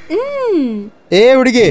ಏ ಹುಡುಗಿ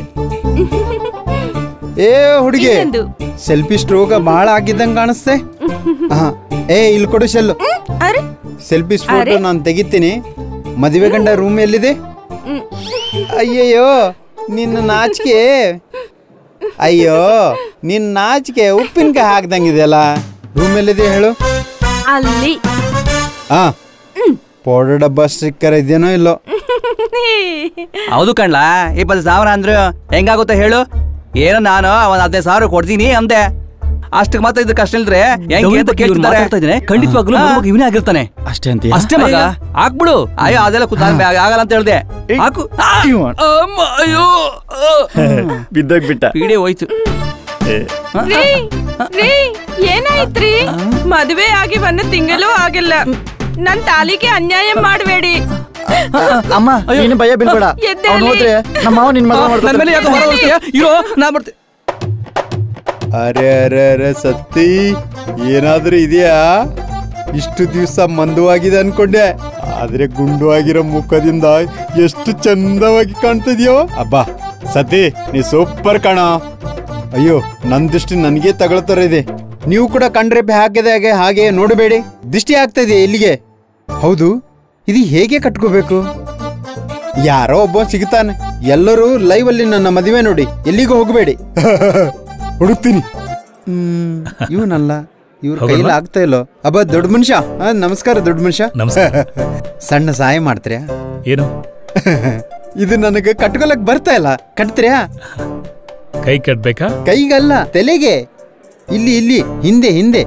ಏ ಹುಡುಗಿ ಇನ್ನೊಂದು. ಸೆಲ್ಫಿ ಸ್ಟ್ರೋಗ ಬಹಳ ಆಗಿದ್ದಂಗೆ ಕಾಣಿಸ್ತೆ ಹಾ ಏ ಇಲ್ಲಿ ಕೊಡು ಶೆಲ್ಲು ಅರೆ ಸೆಲ್ಫಿ ಫೋಟೋ ಅರೆ? ನಾನು ತೆಗಿತೀನಿ ಮದುವೆ ಗಂಡ ರೂಮ್ ಎಲ್ಲಿದೆ ಹ್ಮ್. ಅಯ್ಯಯ್ಯೋ ನಿನ್ನ ನಾಚಿಕೆ ಅಯ್ಯೋ ನಿನ್ನ ನಾಚಿಕೆ ಉಪ್ಪಿನಕಾಯಿ ಹಾಕ್ದಂಗಿದೆಯಲ್ಲ ರೂಮ್ ಎಲ್ಲಿದೆ ಹೇಳು ಅಲ್ಲಿ ಹಾ ಪೌಡರ್ ಡಬ್ಬ ಸ್ಟಿಕ್ಕರ್ ಇದೆಯೋ ಇಲ್ಲೋ ಹೌದು ಕಣ್ಲಾ ಇಪ್ಪತ್ತು ಸಾವಿರ ಅಂದ್ರೆ ಹೆಂಗಾಗುತ್ತೆ ಹೇಳು ಏನೋ ನಾನು ಒಂದ್ ಹದಿನೈದು ಸಾವಿರ ಕೊಡ್ತೀನಿ ಅಂದೆ ಅಷ್ಟಕ್ಕೆ ಮಾತ್ರ ಇದು ಕಷ್ಟ ಇಲ್ದ್ರೆ ಹೆಂಗೆ ಅಂತ ಕೇಳ್ತಿದ್ದಾರೆ ಖಂಡಿತವಾಗ್ಲೂ ಹಾ. ಮಗ ಇವನೇ ಆಗಿರ್ತಾನೆ ಅಷ್ಟೇ ಅಂತ ಅಷ್ಟೇ ಮಗ ಹಾಕ್ಬಿಡು ಅಯ್ಯೋ ಅದೆಲ್ಲ ಕೂತ್ ಆಗಲ್ಲ ಅಂತ ಹೇಳ್ದೆ ಹಾಕು ಆ, ಅಮ್ಮ, ಅಯ್ಯೋ ಬಿದ್ದೋಗ್ ಬಿಟ್ಟ ಪೀಡೆ ಹೋಯ್ತು ರೀ ರೀ ಏನಾಯ್ತ್ರಿ ಮದುವೆ ಆಗಿ ಒಂದು ತಿಂಗಳು ಆಗಿಲ್ಲ ನನ್ ತಾಲಿಗೆ ಅನ್ಯಾಯ ಮಾಡಬೇಡಿ ಅಮ್ಮ ನೀನು ಭಯ ಬೀಳ್ಬೇಡ ಎದ್ದೇಳಿ. ಅವ್ನು ಹೋದ್ರೆ ನಮ್ಮ ಮಾವ ನಿನ್ ಮಗ ನನ್ ಮೇಲೆ ಯಾಕೆ ಹೊರ ಹೋಗ್ತೀಯ? ಇರೋ ನಾ ಬರ್ತೀನಿ ಅರೆ ಅರೆ ಅರೆ ಸತ್ತಿ ಏನಾದ್ರೂ ಇದೆಯಾ ಇಷ್ಟು ದಿವಸ ಮಂದವಾಗಿದೆ ಅನ್ಕೊಂಡೆ ಆದ್ರೆ ಗುಂಡು ಆಗಿರೋ ಮುಖದಿಂದ ಎಷ್ಟು ಚಂದವಾಗಿ ಕಾಣ್ತಿದ್ಯೋ ಅಬ್ಬಾ ಸತಿ ನೀ ಸೂಪರ್ ಕಾಣ ಅಯ್ಯೋ ನನ್ ದೃಷ್ಟಿ ನನಗೆ ತಗೊಳ್ತಾರ ಇದೆ ನೀವು ಕೂಡ ಕಣ್ರೆಪ್ಪೆ ಹಾಕಿದ ಹಾಗೆ ಹಾಗೆ ನೋಡಬೇಡಿ ದೃಷ್ಟಿ ಆಗ್ತಾ ಇದೆ ಇಲ್ಲಿಗೆ ಹೌದು ಇದು ಹೇಗೆ ಕಟ್ಕೋಬೇಕು ಯಾರೋ ಒಬ್ಬ ಸಿಗ್ತಾನೆ ಎಲ್ಲರೂ ಲೈವ್ ಅಲ್ಲಿ ನನ್ನ ಮದುವೆ ನೋಡಿ ಎಲ್ಲಿಗೂ ಹೋಗಬೇಡಿ ಹುಡುಕ್ತೀನಿ ಹ್ಮ್ ಇವನಲ್ಲ ಇವ್ರ ಕೈಲಿ ಆಗ್ತಾ ಇಲ್ಲೋ ಅಬ್ಬ ದೊಡ್ಡ ಮನುಷ್ಯ ಆ, ನಮಸ್ಕಾರ ದೊಡ್ಡ ಮನುಷ್ಯ ನಮಸ್ಕಾರ. ಸಣ್ಣ ಸಹಾಯ ಮಾಡ್ತೀರಾ ಏನು ಇದು ನನಗೆ ಕಟ್ಕೊಳಕ್ ಬರ್ತಾ ಇಲ್ಲ ಕಟ್ತೀರಾ ಕೈ ಕಟ್ಬೇಕಾ ಕೈಗಲ್ಲ ತಲೆಗೆ ಇಲ್ಲಿ ಇಲ್ಲಿ ಹಿಂದೆ ಹಿಂದೆ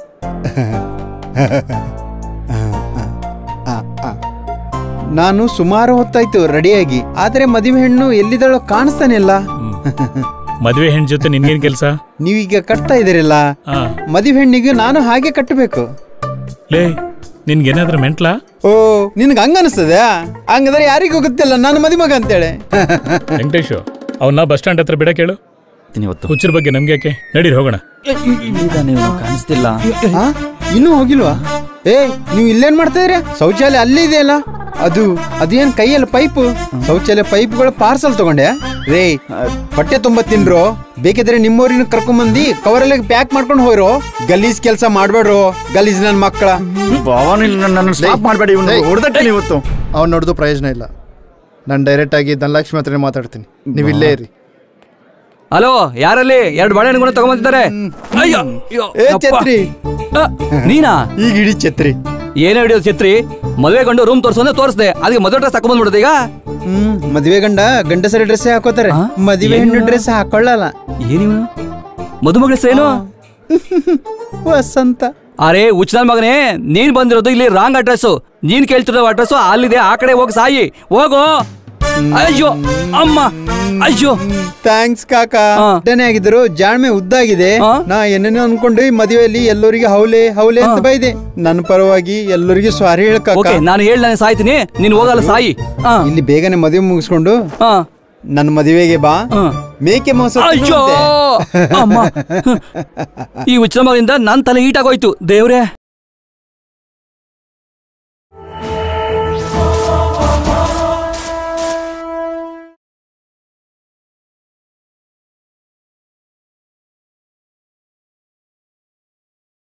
ಆ, ಆ. ನಾನು ಸುಮಾರು ಹೊತ್ತಾಯ್ತು ರೆಡಿಯಾಗಿ ಆದ್ರೆ ಮದುವೆ ಹೆಣ್ಣು ಎಲ್ಲಿದಳೋ ಕಾಣಿಸ್ತಾನೆ ಇಲ್ಲ ಮದ್ವೆ ಹೆಣ್ ಜೊತೆ ನಿನ್ಗೇನ್ ಕೆಲ್ಸ ನೀವೀಗ ಕಟ್ತಾ ಇದೀರಲ್ಲ ಆ ಮದುವೆ ಹೆಣ್ಣಿಗೆ ನಾನು ಹಾಗೆ ಕಟ್ಟಬೇಕು ಲೇ ನಿನ್ಗೇನಾದ್ರೂ ಮೆಂಟ್ಲಾ ಓ ನಿನ್ಗೆ ಹಂಗ ಅನಿಸ್ತದೆ ಹಂಗಂದ್ರೆ ಯಾರಿಗೂ ಗೊತ್ತಿಲ್ಲ ನಾನು ಮದುಮಗ ಅಂತೇಳಿ ವೆಂಕಟೇಶು ಅವನ್ನ ಬಸ್ ಸ್ಟ್ಯಾಂಡ್ ಹತ್ರ ಬಿಡಕ್ ಹೇಳು ಇವತ್ತು ಹುಚ್ಚರ ಬಗ್ಗೆ ನಮ್ಗೆ ಯಾಕೆ ನಡೀರಿ ಹೋಗೋಣ ನೀವು ಕಾಣಿಸ್ತಿಲ್ಲ ಆ? ಇನ್ನೂ ಹೋಗಿಲ್ವಾ ಏ ನೀವು ಇಲ್ಲೇನ್ ಮಾಡ್ತಾ ಇದ್ದೀರಾ ಶೌಚಾಲಯ ಅಲ್ಲೇ ಇದೆಯಲ್ಲ ಅದು ಅದೇನ್ ಕೈಯಲ್ಲಿ ಪೈಪ್ ಶೌಚಾಲಯ ಪೈಪ್ಗಳು ಪಾರ್ಸಲ್ ತಗೊಂಡೆ ರೇ ಹೊಟ್ಟೆ ತುಂಬ ತಿನ್ರೋ ಬೇಕಿದ್ರೆ ನಿಮ್ಮೂರಿನ ಕರ್ಕೊಂಬಂದಿ ಕವರಲ್ಲಿ ಪ್ಯಾಕ್ ಮಾಡ್ಕೊಂಡು ಹೋಯ್ರೋ ಗಲೀಜ್ ಕೆಲಸ ಮಾಡ್ಬೇಡ್ರೋ ಗಲೀಜ್ ನನ್ ಮಕ್ಕಳ ನನ್ನ ಸ್ಟಾಪ್ ಮಾಡಬೇಡಿ ಇವನು ಹೊಡೆದಟ್ಟೆ ಇವತ್ತು ಅವ್ನು ನೋಡಿದು ಪ್ರಯೋಜನ ಇಲ್ಲ ನಾನು ಡೈರೆಕ್ಟ್ ಆಗಿ ಧನಲಕ್ಷ್ಮಿ ಹತ್ರನೇ ಮಾತಾಡ್ತೀನಿ ನೀವು ಇಲ್ಲೇ ಇರಿ ಹಲೋ ಯಾರಲ್ಲಿ ಎರಡು ಬಾಳೆಹಣ್ಣುಗಳು ತಗೊಂಬಂದಿದ್ದಾರೆ ಅಯ್ಯೋ ಅಯ್ಯೋ, ಏ ಯಪ್ಪ. ಛತ್ರಿ ಆ, ನೀನಾ ಈಗ ಇಡೀ ಛತ್ರಿ ಏನೇ ಹಿಡಿಯೋದು ಛತ್ರಿ ಮದುವೆ ಗಂಡು ರೂಮ್ ತೋರ್ಸೋದ್ರೆ ತೋರಿಸ್ದೆ ಅದಕ್ಕೆ ಮದುವೆ ಡ್ರೆಸ್ ತಗೊಂಡ್ಬಿಡ್ದೆ ಈಗ ಹ್ಮ್ ಮದ್ವೆ ಗಂಡ ಗಂಡಸರ ಡ್ರೆಸ್ ಹಾಕೋತಾರೆ ಆ? ಮದುವೆ ಏನು? ಹೆಣ್ಣು ಡ್ರೆಸ್ ಹಾಕೊಳ್ಳಲ್ಲ ಏನಿವ ಮದುಮಗಳ ಹೆಸರೇನು ವಸಂತ ಅರೆ ಉಚ್ಚನ ಮಗನೇ ನೀನ್ ಬಂದಿರೋದು ಇಲ್ಲಿ ರಾಂಗ್ ಅಡ್ರೆಸ್ ನೀನ್ ಕೇಳ್ತಿರೋ ಅಡ್ರೆಸ್ ಅಲ್ಲಿದೆ ಆ ಕಡೆ ಹೋಗಿ ಸಾಯಿ ಹೋಗು ಅಯ್ಯೋ ಅಮ್ಮ ಅಯ್ಯೋ ಥ್ಯಾಂಕ್ಸ್ ಕಾಕ ಆ. ಉದ್ದನೆ ಆಗಿದ್ರು ಜಾಣ್ಮೆ ಉದ್ದಾಗಿದೆ ಆ? ನಾ ಏನೇನೋ ಅನ್ಕೊಂಡು ಈ ಮದುವೆಯಲ್ಲಿ ಎಲ್ಲರಿಗೆ ಹೌಲೆ ಹೌಲೆ ಅಂತ ಬೈದೆ ನನ್ನ ಪರವಾಗಿ ಎಲ್ಲರಿಗೆ ಸಾರಿ ಹೇಳ ಕಾಕ ಓಕೆ ನಾನು ಹೇಳಿ ನಾನು ಸಾಯ್ತೀನಿ ನೀನ್ ಹೋಗಲ್ಲ ಸಾಯಿ ಹಾ ಇಲ್ಲಿ ಬೇಗನೆ ಮದುವೆ ಮುಗಿಸ್ಕೊಂಡು ಹಾ ನನ್ನ ಮದುವೆಗೆ ಬಾ ಹಾ. ಮೇಕೆ ಮೋಸ ಅಯ್ಯೋ ಅಮ್ಮ ಈ ಉಚ್ಚನ ಮಗನಿಂದ ನನ್ ತಲೆ ಈಟಾಗೋಯ್ತು ದೇವ್ರೆ